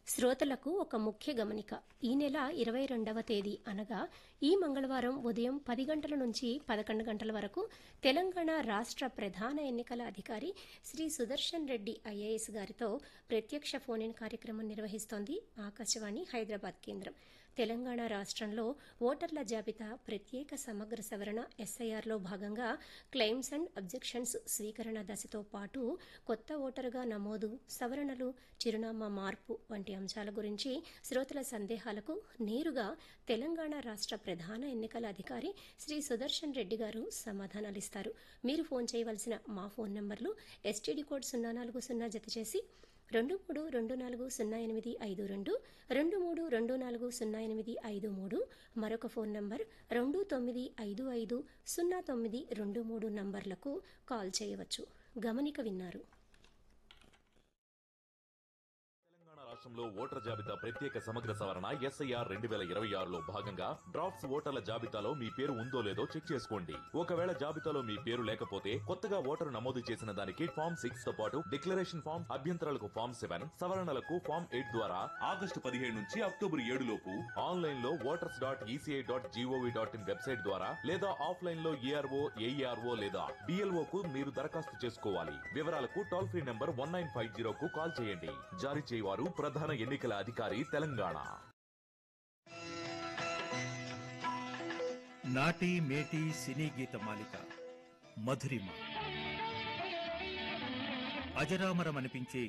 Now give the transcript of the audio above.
శ్రోతలకు ఒక ముఖ్య గమనిక ఈ నెల ఇరవై రెండవ తేదీ అనగా ఈ మంగళవారం ఉదయం పది గంటల నుంచి పదకొండు గంటల వరకు తెలంగాణ రాష్ట్ర ప్రధాన ఎన్నికల అధికారి శ్రీ సుదర్శన్ రెడ్డి ఐఏఎస్ గారితో ప్రత్యక్ష ఫోన్ ఇన్ కార్యక్రమం నిర్వహిస్తోంది ఆకాశవాణి హైదరాబాద్ కేంద్రం తెలంగాణ రాష్ట్రంలో ఓటర్ల జాబితా ప్రత్యేక సమగ్ర సవరణ ఎస్ఐఆర్లో భాగంగా క్లెయిమ్స్ అండ్ అబ్జెక్షన్స్ స్వీకరణ దశతో పాటు కొత్త ఓటరుగా నమోదు సవరణలు చిరునామా మార్పు వంటి అంశాల గురించి శ్రోతల సందేహాలకు నేరుగా తెలంగాణ రాష్ట్ర ప్రధాన ఎన్నికల అధికారి శ్రీ సుదర్శన్ రెడ్డి గారు సమాధానాలిస్తారు మీరు ఫోన్ చేయవలసిన మా ఫోన్ నంబర్లు ఎస్టీడీ కోడ్ సున్నా నాలుగు సున్నా జత చేసి రెండు మూడు రెండు నాలుగు సున్నా ఎనిమిది ఐదు రెండు రెండు మూడు రెండు నాలుగు సున్నా ఎనిమిది ఐదు మూడు మరొక ఫోన్ నంబర్ రెండు తొమ్మిది ఐదు ఐదు సున్నా తొమ్మిది రెండు మూడు నంబర్లకు కాల్ చేయవచ్చు గమనిక విన్నారు తెలంగాణ రాష్ట్రంలో ఓటర్ జాబితా ప్రత్యేక సమగ్ర సవరణ ఎస్ఐఆర్ రెండు వేల ఇరవై ఆరులో భాగంగా డ్రాఫ్ట్స్ ఓటర్ల జాబితాలో మీ పేరు ఉందో లేదో చెక్ చేసుకోండి ఒకవేళ జాబితాలో మీ పేరు లేకపోతే కొత్తగా ఓటరు నమోదు చేసిన దానికి ఫామ్ సిక్స్ తో పాటు డిక్లరేషన్ ఫామ్ అభ్యంతరాలకు ఫామ్ సెవెన్ సవరణలకు ఫామ్ ఎయిట్ ద్వారా ఆగస్టు పదిహేడు నుంచి అక్టోబర్ ఏడు లోపు ఆన్లైన్ లో voters dot ECI dot G O V dot in website ద్వారా లేదా ఆఫ్లైన్ లో ఏఆర్ఓ ఏఈఆర్ఓ లేదా డిఎల్ఓ కు మీరు దరఖాస్తు చేసుకోవాలి వివరాలకు toll free number one nine five zero కు కాల్ చేయండి జారీ చేయవారు ప్రధాన ఎన్నికల అధికారి తెలంగాణ నాటి మేటి సినీ గీత మాలిక మధురిమ అజరామరమనిపించే